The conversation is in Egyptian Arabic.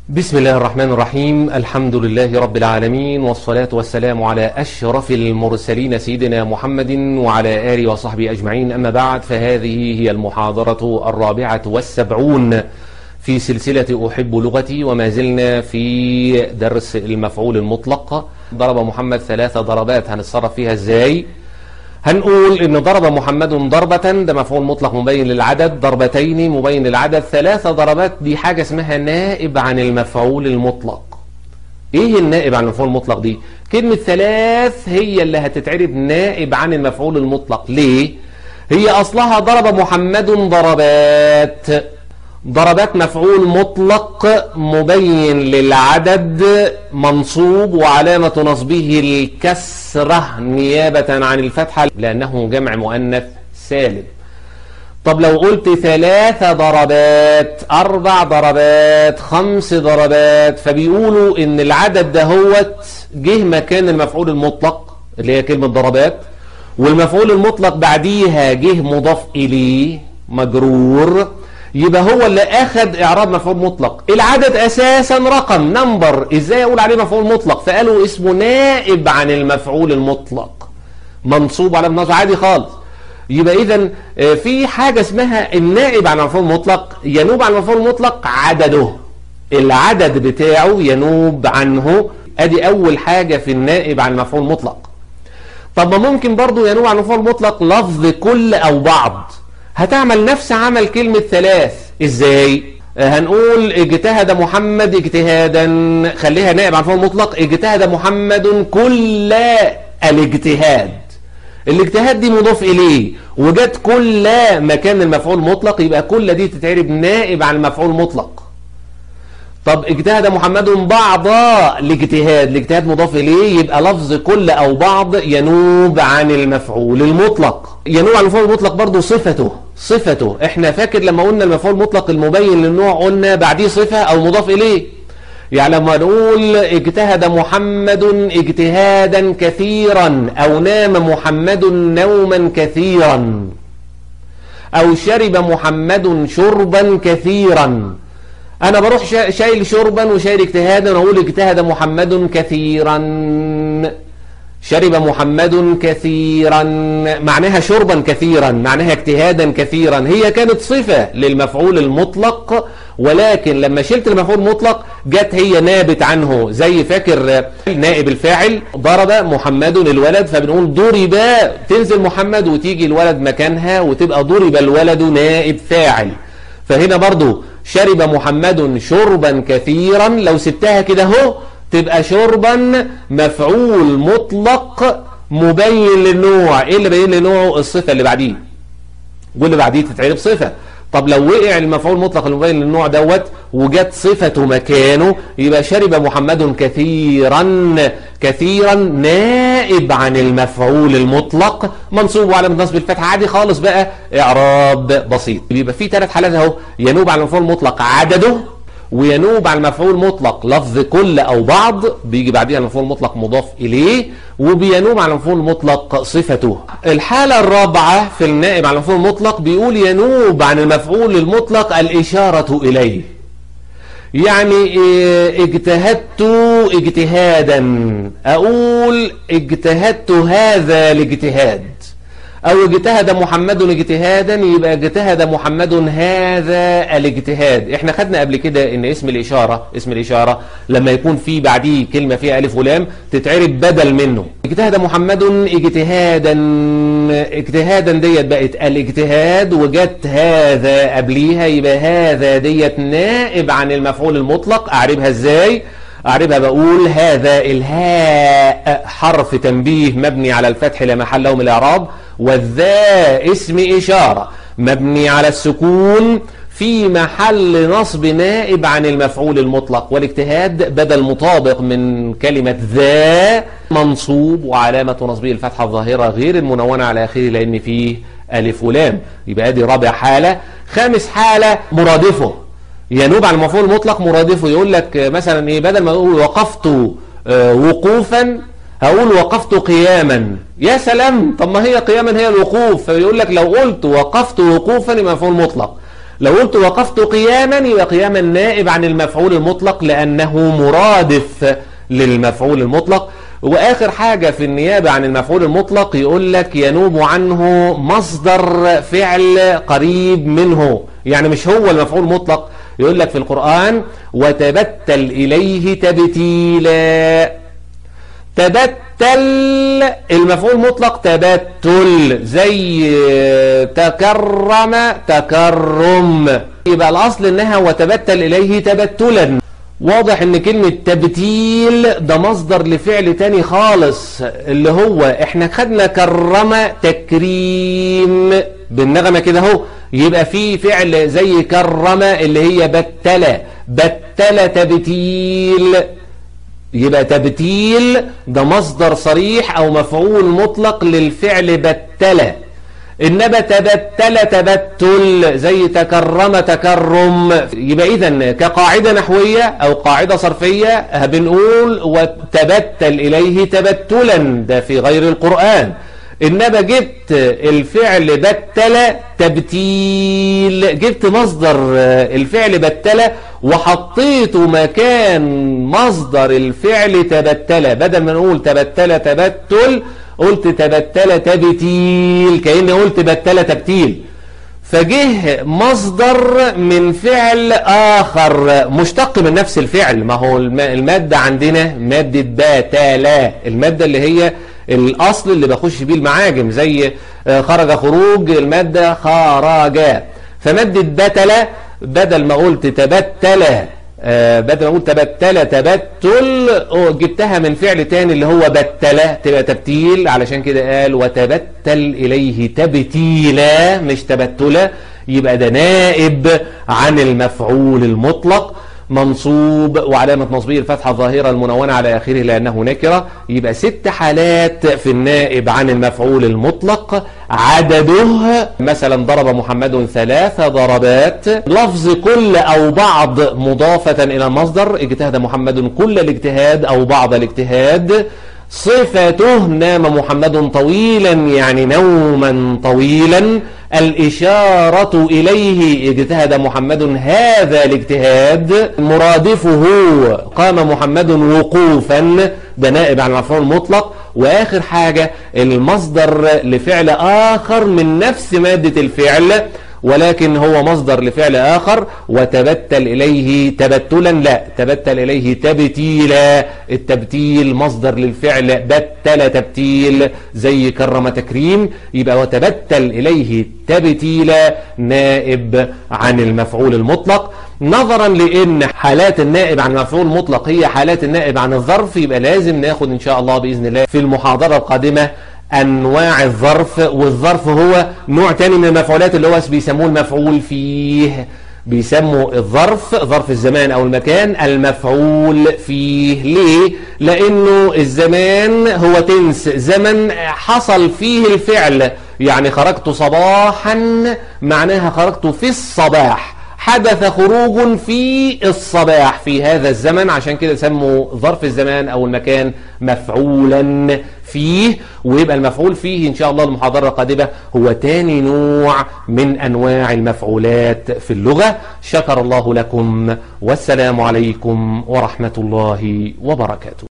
بسم الله الرحمن الرحيم الحمد لله رب العالمين والصلاة والسلام على أشرف المرسلين سيدنا محمد وعلى آله وصحبه أجمعين أما بعد فهذه هي المحاضرة الرابعة والسبعون في سلسلة أحب لغتي وما زلنا في درس المفعول المطلق ضرب محمد ثلاث ضربات هنتصرف فيها ازاي هنقول ان ضرب محمد ضربة ده مفعول مطلق مبين للعدد ضربتين مبين للعدد ثلاث ضربات دي حاجة اسمها نائب عن المفعول المطلق ايه النائب عن المفعول المطلق دي كلمة ثلاث هي اللي هتتعرب نائب عن المفعول المطلق ليه هي اصلها ضرب محمد ضربات ضربات مفعول مطلق مبين للعدد منصوب وعلامة نصبه الكسرة نيابة عن الفتحة لأنه جمع مؤنث سالم طب لو قلت ثلاث ضربات أربع ضربات خمس ضربات فبيقولوا إن العدد دهوت جه مكان المفعول المطلق اللي هي كلمة ضربات والمفعول المطلق بعديها جه مضاف إليه مجرور يبقى هو اللي اخد اعراب مفعول مطلق العدد اساسا رقم نمبر ازاي اقول عليه مفعول مطلق فقالوا اسمه نائب عن المفعول المطلق منصوب على النصب عادي خالص يبقى اذا في حاجة اسمها النائب عن المفعول المطلق ينوب عن المفعول المطلق عدده العدد بتاعه ينوب عنه ادي اول حاجة في النائب عن المفعول المطلق طب ما ممكن برضو ينوب عن المفعول المطلق لفظ كل او بعض هتعمل نفس عمل كلمة ثلاث ازاي هنقول اجتهد محمد اجتهادا خليها نائب عن فعل مطلق اجتهد محمد كل الاجتهاد الاجتهاد دي مضاف اليه وجت كل مكان المفعول مطلق يبقى كل دي تتعرب نائب عن المفعول مطلق طب اجتهد محمد بعض الاجتهاد الاجتهاد مضاف اليه يبقى لفظ كل او بعض ينوب عن المفعول المطلق ينوب عن المفعول المطلق برضه صفته صفته احنا فاكر لما قلنا المفعول المطلق المبين للنوع قلنا بعديه صفة او مضاف اليه يعني لما نقول اجتهد محمد اجتهادا كثيرا او نام محمد نوما كثيرا او شرب محمد شربا كثيرا انا بروح شايل شربا وشايل اجتهادا واقول اجتهد محمد كثيرا شرب محمد كثيرا معناها شربا كثيرا معناها اجتهادا كثيرا هي كانت صفة للمفعول المطلق ولكن لما شلت المفعول المطلق جت هي نابت عنه زي فاكر نائب الفاعل ضرب محمد الولد فبنقول ضرب تنزل محمد وتيجي الولد مكانها وتبقى ضرب الولد نائب فاعل فهنا برضو شرب محمد شربا كثيرا لو سبتها كده اهو تبقى شربا مفعول مطلق مبين للنوع ايه اللي بين لنوعه الصفة اللي بعديه واللي بعديه تتعرب صفة طب لو وقع المفعول المطلق المبين للنوع دوت وجت صفة مكانه يبقى شرب محمد كثيرا كثيرا نائب عن المفعول المطلق منصوب على نصب الفتحة عادي خالص بقى اعراب بسيط يبقى في ثلاث حالات اهو ينوب على المفعول المطلق عدده وينوب على المفعول المطلق لفظ كل او بعض بيجي بعديها المفعول المطلق مضاف اليه وبينوب على المفعول المطلق صفته الحالة الرابعة في النائب على المفعول المطلق بيقول ينوب عن المفعول المطلق الاشارة اليه يعني اجتهدت اجتهادا اقول اجتهدت هذا الاجتهاد او اجتهد محمد اجتهادا يبقى اجتهد محمد هذا الاجتهاد احنا خدنا قبل كده ان اسم الاشارة اسم الاشارة لما يكون في بعديه كلمة فيها الف ولام تتعرب بدل منه اجتهد محمد اجتهادا اجتهادا ديت بقت الاجتهاد وجت هذا قبليها يبقى هذا ديت نائب عن المفعول المطلق اعربها ازاي أعربها بقول هذا الهاء حرف تنبيه مبني على الفتح لا محل له من الإعراب والذا اسم إشارة مبني على السكون في محل نصب نائب عن المفعول المطلق والاجتهاد بدل مطابق من كلمة ذا منصوب وعلامة نصبه الفتحة الظاهرة غير المنونة على آخره لأن فيه ألف ولام يبقى دي رابع حالة خامس حالة مرادفه ينوب على المفعول المطلق مرادفه يقول لك مثلا ايه بدل ما اقول وقفت وقوفا هقول وقفت قياما يا سلام طب ما هي قياما هي الوقوف فيقول لك لو قلت وقفت وقوفا يبقى مفعول مطلق لو قلت وقفت قياما يبقى قياما نائب عن المفعول المطلق لأنه مرادف للمفعول المطلق وآخر حاجة في النيابة عن المفعول المطلق يقول لك ينوب عنه مصدر فعل قريب منه يعني مش هو المفعول المطلق يقول لك في القرآن وتبتل إليه تبتيلا تبتل المفعول مطلق تبتل زي تكرم تكرم يبقى الأصل إنها وتبتل إليه تبتلا واضح ان كلمة تبتيل ده مصدر لفعل تاني خالص اللي هو احنا خدنا كرم تكريم بالنغمة كده اهو يبقى في فعل زي كرم اللي هي بتلة بتلة تبتيل يبقى تبتيل ده مصدر صريح او مفعول مطلق للفعل بتلة إنما تبتل تبتل زي تكرم تكرم يبقى إذا كقاعدة نحوية أو قاعدة صرفية بنقول وتبتل إليه تبتلا ده في غير القرآن إنما جبت الفعل بتل تبتيل جبت مصدر الفعل بتل وحطيته مكان مصدر الفعل تبتل بدل ما نقول تبتل تبتل قلت تبتل تبتيل كأني قلت بتل تبتيل فجه مصدر من فعل آخر مشتق من نفس الفعل ما هو المادة عندنا مادة باتلا المادة اللي هي الأصل اللي بخش بيه المعاجم زي خرج خروج المادة خرج فمادة بتلا بدل ما قلت تبتل آه بدل ما اقول تبتل تبتل جبتها من فعل تاني اللي هو بتل تبقى تبتيل علشان كده قال وتبتل اليه تبتيلا مش تبتلا يبقى ده نائب عن المفعول المطلق منصوب وعلامة نصبه الفتحة الظاهرة المنونة على آخره لأنه نكرة يبقى ست حالات في النائب عن المفعول المطلق عدده مثلا ضرب محمد ثلاث ضربات لفظ كل أو بعض مضافة إلى المصدر اجتهد محمد كل الاجتهاد أو بعض الاجتهاد صفته نام محمد طويلا يعني نوما طويلا الإشارة إليه اجتهد محمد هذا الاجتهاد مرادفه قام محمد وقوفا ده نائب عن المفعول المطلق وآخر حاجة المصدر لفعل آخر من نفس مادة الفعل ولكن هو مصدر لفعل آخر وتبتل إليه تبتلا لا تبتل إليه تبتيلا التبتيل مصدر للفعل بتل تبتيل زي كرم تكريم يبقى وتبتل إليه تبتيلا نائب عن المفعول المطلق نظرا لأن حالات النائب عن المفعول المطلق هي حالات النائب عن الظرف يبقى لازم ناخد إن شاء الله بإذن الله في المحاضرة القادمة انواع الظرف والظرف هو نوع تاني من المفعولات اللي هو بيسموه المفعول فيه بيسموا الظرف ظرف الزمان او المكان المفعول فيه ليه لانه الزمان هو تنس زمن حصل فيه الفعل يعني خرجت صباحا معناها خرجت في الصباح حدث خروج في الصباح في هذا الزمن عشان كده سموا ظرف الزمان او المكان مفعولا فيه ويبقى المفعول فيه ان شاء الله المحاضرة القادمة هو تاني نوع من انواع المفعولات في اللغة شكر الله لكم والسلام عليكم ورحمة الله وبركاته